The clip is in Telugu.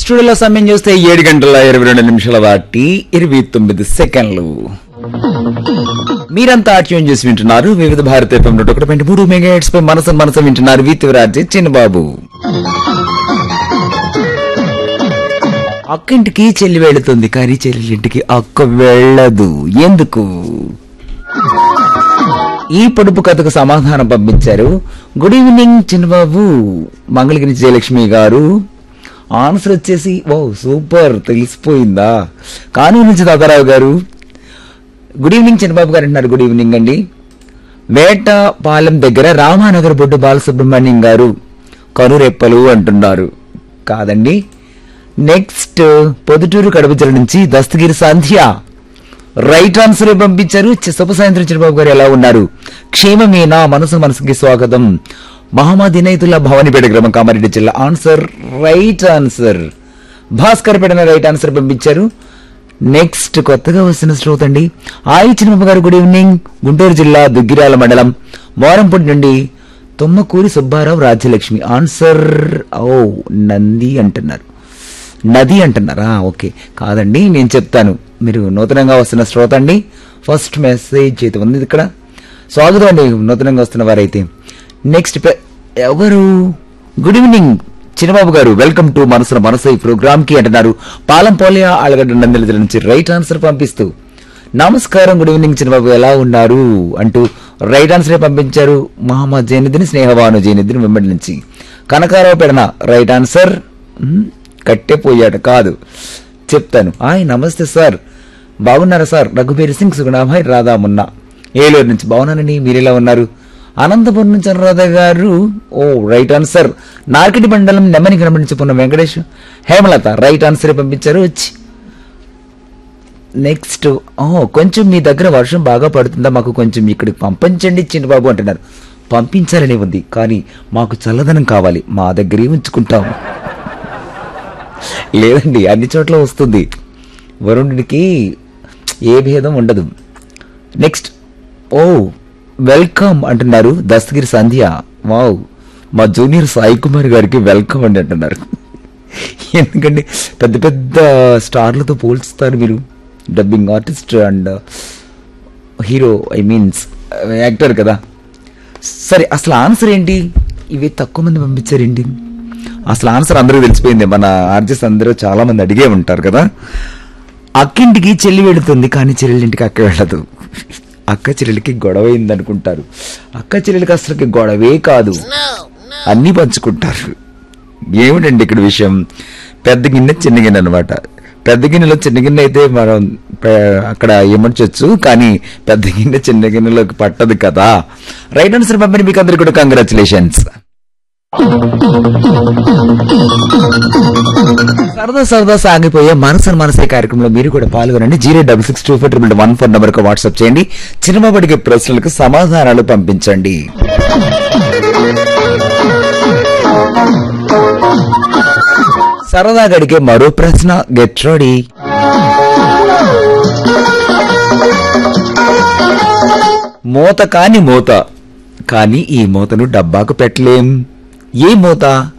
స్టూడియోలో సమయం చూస్తే ఏడు గంటల ఇరవై రెండు నిమిషాల దాటి ఇరవై తొమ్మిది సెకండ్లు మీరంతా ట్యూన్ చేసి వింటున్నారు వివిధ భారత ఎఫ్ఎం నూట ఒకటి పాయింట్ మూడు మెగా హెడ్స్ పై మనసు మనసు వింటున్నారు వీతివరాజే చిన్నబాబు అక్కింటికి చెల్లి వెళుతుంది కానీ చెల్లి ఇంటికి అక్క వెళ్ళదు ఎందుకు ఈ పొడుపు కథకు సమాధానం పంపించారు good evening Chinnababu Mangalagiri Jayalakshmi garu answer వచ్చేసి ఓ సూపర్ తెలిసిపోయిందా కానూరు నుంచి దాదారావు గారు గుడ్ ఈవినింగ్ చిన్నబాబు గారు అంటున్నారు గుడ్ ఈవినింగ్ అండి వేటపాలెం దగ్గర రామానగర్ బొడ్డు బాలసుబ్రహ్మణ్యం గారు కనురెప్పలు అంటున్నారు కాదండి నెక్స్ట్ పొదుటూరు కడప జిల్లా నుంచి దస్తగిరి సంధ్య రైట్ ఆన్సర్ పంపించారు చి- శుభ సాయంత్రం చిరబాబు గారు ఎలా ఉన్నారు క్షేమమేనా మనసు మనసుకి స్వాగతం మహమ్మద్ ఇనైతుల్లా భవానీపేట గ్రామం కామారెడ్డి జిల్లా ఆన్సర్ రైట్ ఆన్సర్ భాస్కర్ పేటన రైట్ ఆన్సర్ పంపించారు నెక్స్ట్ కొత్తగా వస్తున్న శ్రోత అండి ఆయి చిన్నబాబు గారు గుడ్ ఈవినింగ్ గుంటూరు జిల్లా దుగ్గిరాల మండలం మోరంపూడి నుండి తుమ్మకూరి సుబ్బారావు రాజ్యలక్ష్మి ఆన్సర్ ఓ నంది అంటున్నారు నది అంటున్నారా ఓకే కాదండి నేను చెప్తాను మీరు నూతనంగా వస్తున్న శ్రోత అండి ఫస్ట్ మెసేజ్ అయితే ఉంది ఇక్కడ స్వాగతం అండి నూతనంగా వస్తున్న వారైతే నెక్స్ట్ పె- ఎవరు గుడ్ ఈవినింగ్ చిన్నబాబు గారు వెల్కమ్ టు మనసుల మనసు ఈ ప్రోగ్రామ్ కి అంటున్నారు పాలంపోలియా ఆలగడ్డ నందల జిల్లా నుంచి రైట్ ఆన్సర్ పంపిస్తూ నమస్కారం గుడ్ ఈవినింగ్ చిన్నబాబు ఎలా ఉన్నారు అంటూ రైట్ ఆన్సర్ పంపించారు మహమ్మద్ జైనుద్దీన్ స్నేహవాను జైనుద్దీన్ వెంబడి నుంచి కనకారావు పెడన రైట్ ఆన్సర్ మ్, కట్టే పోయాడు కాదు చెప్తాను హాయ్ నమస్తే సార్ బాగున్నారా సార్ రఘుబీర్ సింగ్ సుగుణాభాయ్ రాధా మున్నా ఏలూరు నుంచి బాగున్నానండి మీరు ఎలా ఉన్నారు అనంతపురం నుంచి అనురాధ గారు ఓ రైట్ ఆన్సర్ నార్కిటి మండలం నెమ్మని గ్రామం నుంచి పున్న వెంకటేష్ హేమలత రైట్ ఆన్సర్ పంపించారు వచ్చి నెక్స్ట్ ఓ కొంచెం మీ దగ్గర వర్షం బాగా పడుతుందా మాకు కొంచెం ఇక్కడికి పంపించండి చిన్నబాబు అంటున్నారు పంపించాలని ఉంది కానీ మాకు చల్లదనం కావాలి మా దగ్గరే ఉంచుకుంటాం లేదండి అన్ని చోట్ల వస్తుంది వరుణుడికి ఏ భేదం ఉండదు నెక్స్ట్ ఓ వెల్కమ్ అంటున్నారు దస్తగిరి సంధ్య వావ్ మా జూనియర్ సాయి కుమార్ గారికి వెల్కమ్ అండి అంటున్నారు ఎందుకంటే పెద్ద పెద్ద స్టార్లతో పోల్చుతారు మీరు dubbing artist and hero I means actor కదా సరే అసలు ఆన్సర్ ఏంటి ఇవి తక్కువ మంది పంపించారేంటి అసలు ఆన్సర్ అందరూ తెలిసిపోయింది మన ఆర్జెస్ అందరూ చాలా మంది అడిగే ఉంటారు కదా అక్కింటికి చెల్లి వెళుతుంది కానీ చెల్లెలింటికి అక్క వెళ్ళదు అక్క చెల్లెలికి గొడవ అయింది అనుకుంటారు అక్క చెల్లెలికి అసలుకి గొడవే కాదు అన్నీ పంచుకుంటారు ఏమిటండి ఇక్కడ విషయం పెద్ద గిన్నె చిన్న గిన్నె అనమాట పెద్ద గిన్నెలో చిన్న గిన్నె అయితే మనం పె- అక్కడ ఏమర్చొచ్చు కానీ పెద్ద గిన్నె చిన్న గిన్నెలోకి పట్టదు కదా రైట్ ఆన్సర్ పంపిణీ మీకు అందరికీ కూడా కంగ్రాచులేషన్స్ సరదా సరదా సాగిపోయే మనసు మనసే కార్యక్రమంలో మీరు కూడా పాల్గొనండి zero double six two four triple one four number కు వాట్సాప్ చేయండి చిన్నబాబడికి ప్రశ్నలకు సమాధానాలు పంపించండి సరదాగా అడిగే మరో ప్రశ్న గెట్ రెడీ మూత కాని మూత కానీ ఈ మూతను డబ్బాకు పెట్టలేం ఏ మూత